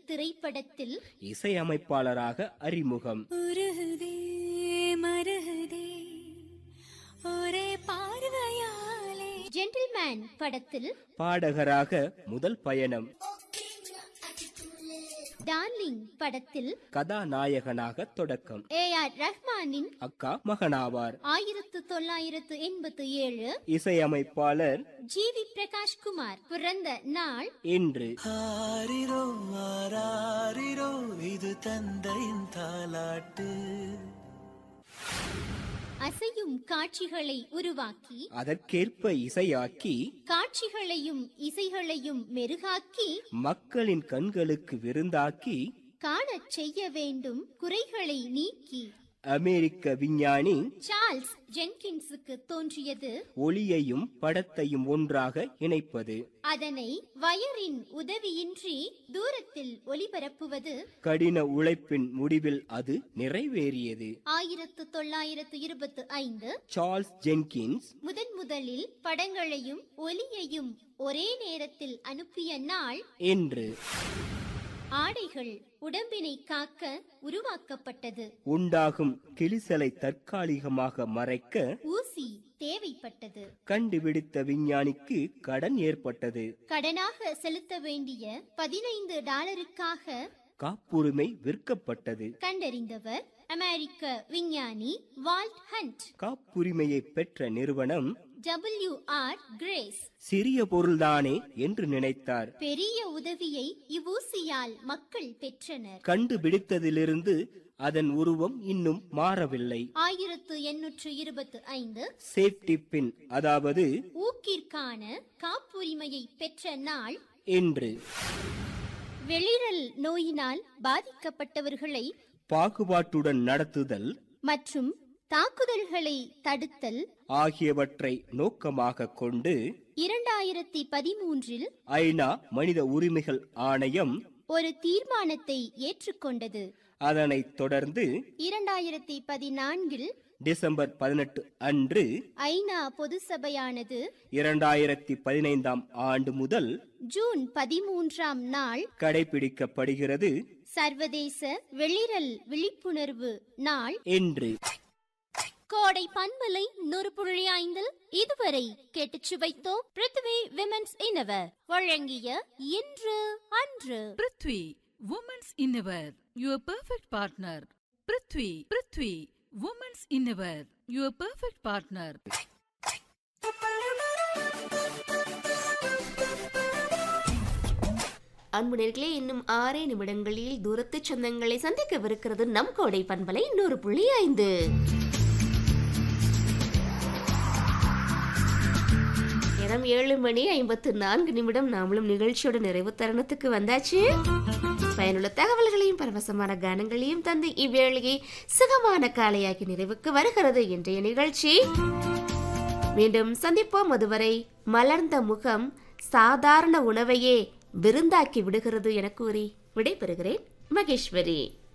திரைப்படத்தில் இசையமைப்பாளராக அறிமுகம் உருகுதே மருகுதே ஒரே பார்வையாலே ஜென்டில்மேன் படத்தில் பாடகராக முதல் பயணம் டார்லிங் படத்தில் கதாநாயகனாக தொடக்கம் ஏ ஆர் ரஹ்மானின் அக்கா மகனாவார் ஆயிரத்து தொள்ளாயிரத்து எண்பத்து ஏழு இசையமைப்பாளர் ஜி வி பிரகாஷ் குமார் பிறந்த நாள் இன்று ஆரிரோ ஆராரிரோ இது தந்தையின் தாலாட்டு அசையும் காட்சிகளை உருவாக்கி அதற்கேற்ப இசையாக்கி காட்சிகளையும் இசைகளையும் மெருகாக்கி மக்களின் கண்களுக்கு விருந்தாக்கி காணச் செய்ய வேண்டும் குறைகளை நீக்கி அமெரிக்க விஞ்ஞானி சார்ல்ஸ் ஜென்கின்ஸுக்கு தோன்றியது ஒளியையும் படத்தையும் ஒன்றாக இணைப்பது அதனை வயரின் உதவியின்றி தூரத்தில் ஒளிபரப்புவது கடின உழைப்பின் முடிவில் அது நிறைவேறியது ஆயிரத்து தொள்ளாயிரத்து இருபத்து ஐந்து சார்ல்ஸ் ஜென்கின்ஸ் முதன் முதலில் படங்களையும் ஒலியையும் ஒரே நேரத்தில் அனுப்பிய நாள் என்று ஆடைகள் உடம்பினை காக்க உருவாக்கப்பட்டது உண்டாகும் கிளிசலை தற்காலிகமாக மறைக்க ஊசி தேவைப்பட்டது கண்டுபிடித்த விஞ்ஞானிக்கு கடன் ஏற்பட்டது கடனாக செலுத்த வேண்டிய பதினைந்து டாலருக்காக காப்புரிமை விற்கப்பட்டது கண்டறிந்தவர் அமெரிக்க விஞ்ஞானி வால்ட் ஹண்ட் காப்புரிமையை பெற்ற நிறுவனம் டபிள்யூ ஆர் கிரேஸ் சிறிய பொருள்தானே என்று நினைத்தார் பெரிய உதவியை இவ்வூசியால் மக்கள் பெற்றனர் கண்டுபிடித்ததிலிருந்து அதன் உருவம் இன்னும் மாறவில்லை ஆயிரத்து எண்ணூற்று இருபத்து ஐந்து சேஃப்டி பின் அதாவது ஊக்கிற்கான காப்புரிமையை பெற்ற நாள் என்று வெளிரல் நோயினால் பாதிக்கப்பட்டவர்களை பாகுபாட்டுடன் நடத்துதல் மற்றும் தாக்குதல்களை தடுத்தல் ஆகியவற்றை நோக்கமாக கொண்டு இரண்டாயிரத்தி பதிமூன்றில் ஐநா மனித உரிமைகள் ஆணையம் ஒரு தீர்மானத்தை ஏற்றுக்கொண்டது அதனைத் தொடர்ந்து இரண்டாயிரத்தி பதினான்கில் டிசம்பர் பதினெட்டு அன்று ஐநா பொது சபையானது இரண்டாயிரத்தி பதினைந்தாம் ஆண்டு முதல் ஜூன் பதிமூன்றாம் நாள் கடைபிடிக்கப்படுகிறது சர்வதேச வெளிரல் விழிப்புணர்வு நாள் என்று கோடை பண்பலை நூறு புள்ளி ஐந்தில் இதுவரை கேட்டுச் சுவைத்தோம் பிருத்வி விமென்ஸ் இனவர் வழங்கிய இன்று அன்று prithvi women's innerwear your perfect partner prithvi prithvi women's innerwear your perfect partner அன்பு நேர்களே இன்னும் ஆறே நிமிடங்களில் தூரத்து சொந்தங்களை சந்திக்கவிருக்கிறது நம் கோடை பண்பலை நூறு புள்ளி ஐந்து நேரம் ஏழு மணி ஐம்பத்து நான்கு நிமிடம் நாமளும் நிகழ்ச்சியோட நிறைவு தருணத்துக்கு வந்தாச்சு பயனுள்ள தகவல்களையும் பரவசமான கானங்களையும் தந்து இவ்வேளையை சுகமான காலையாகி நிறைவுக்கு வருகிறது இன்றைய நிகழ்ச்சி மீண்டும் சந்திப்போம் அதுவரை மலர்ந்த முகம் சாதாரண உணவையே விருந்தாக்கி விடுகிறது என கூறி விடைபெறுகிறேன் மகேஸ்வரி